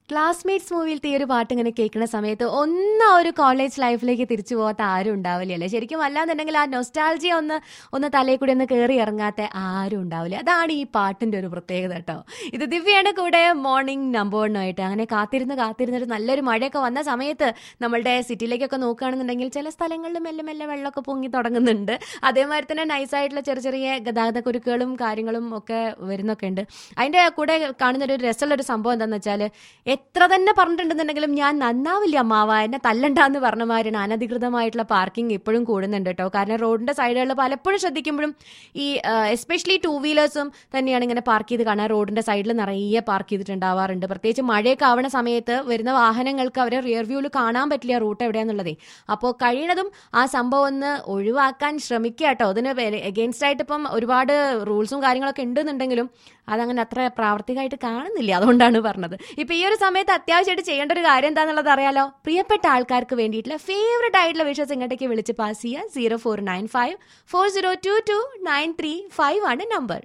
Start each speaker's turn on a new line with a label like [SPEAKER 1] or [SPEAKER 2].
[SPEAKER 1] classmates മൂവിയിലത്തെ ഈ ഒരു പാട്ട് ഇങ്ങനെ കേൾക്കുന്ന സമയത്ത് ഒന്ന് ആ ഒരു കോളേജ് ലൈഫിലേക്ക് തിരിച്ചു പോകാത്ത ആരും ഉണ്ടാവില്ല അല്ലേ ശരിക്കും അല്ലാന്നുണ്ടെങ്കിൽ ആ നൊസ്റ്റാൾജിയ ഒന്ന് ഒന്ന് തലയിൽ കൂടി ഒന്ന് കയറി ഇറങ്ങാത്ത ആരും ഉണ്ടാവില്ല അതാണ് ഈ പാട്ടിന്റെ ഒരു പ്രത്യേകത കേട്ടോ ഇത് ദിവ്യയുടെ കൂടെ മോർണിംഗ് നമ്പർ വണ്ണുമായിട്ട് അങ്ങനെ കാത്തിരുന്ന് കാത്തിരുന്നിട്ട് നല്ലൊരു മഴയൊക്കെ വന്ന സമയത്ത് നമ്മളുടെ സിറ്റിയിലേക്കൊക്കെ നോക്കുകയാണെന്നുണ്ടെങ്കിൽ ചില സ്ഥലങ്ങളിൽ മെല്ലെ മെല്ലെ വെള്ളമൊക്കെ പൊങ്ങി തുടങ്ങുന്നുണ്ട് അതേമാതിരി തന്നെ നൈസായിട്ടുള്ള ചെറിയ ചെറിയ ഗതാഗത കുരുക്കുകളും കാര്യങ്ങളും ഒക്കെ വരുന്നൊക്കെ ഉണ്ട് അതിന്റെ കൂടെ കാണുന്ന ഒരു രസമുള്ള ഒരു സംഭവം എന്താണെന്ന് വെച്ചാൽ എത്ര തന്നെ പറഞ്ഞിട്ടുണ്ടെന്നുണ്ടെങ്കിലും ഞാൻ നന്നാവില്ല അമ്മാവ എന്നെ തല്ലണ്ടാന്ന് പറഞ്ഞ മാതിരിയാണ് അനധികൃതമായിട്ടുള്ള പാർക്കിംഗ് ഇപ്പോഴും കൂടുന്നുണ്ട് കേട്ടോ കാരണം റോഡിന്റെ സൈഡുകളിൽ പലപ്പോഴും ശ്രദ്ധിക്കുമ്പോഴും ഈ എസ്പെഷ്യലി ടൂ വീലേഴ്സും തന്നെയാണ് ഇങ്ങനെ പാർക്ക് ചെയ്ത് കാണാൻ റോഡിന്റെ സൈഡിൽ നിറയെ പാർക്ക് ചെയ്തിട്ടുണ്ടാവാറുണ്ട് പ്രത്യേകിച്ച് മഴയൊക്കെ ആവണ സമയത്ത് വരുന്ന വാഹനങ്ങൾക്ക് അവരെ റിയർ വ്യൂവിൽ കാണാൻ പറ്റില്ല റൂട്ട് എവിടെയാന്നുള്ളതേ അപ്പോൾ കഴിയണതും ആ സംഭവം ഒന്ന് ഒഴിവാക്കാൻ ശ്രമിക്കുക കേട്ടോ അതിന് എഗെയിൻസ്റ്റ് ആയിട്ട് ഇപ്പം ഒരുപാട് റൂൾസും കാര്യങ്ങളൊക്കെ ഉണ്ടെന്നുണ്ടെങ്കിലും അതങ്ങനെ അത്ര പ്രാവർത്തികമായിട്ട് കാണുന്നില്ല അതുകൊണ്ടാണ് പറഞ്ഞത് ഇപ്പൊ ഈ ഒരു സമയത്ത് അത്യാവശ്യമായിട്ട് ചെയ്യേണ്ട ഒരു കാര്യം എന്താണെന്നുള്ളത് അറിയാലോ പ്രിയപ്പെട്ട ആൾക്കാർക്ക് വേണ്ടിയിട്ടുള്ള ഫേവററ്റ് ആയിട്ടുള്ള വിഷസ് ഇങ്ങോട്ടേക്ക് വിളിച്ച് പാസ് ചെയ്യുക zero four nine five four zero two two nine three five ആണ് നമ്പർ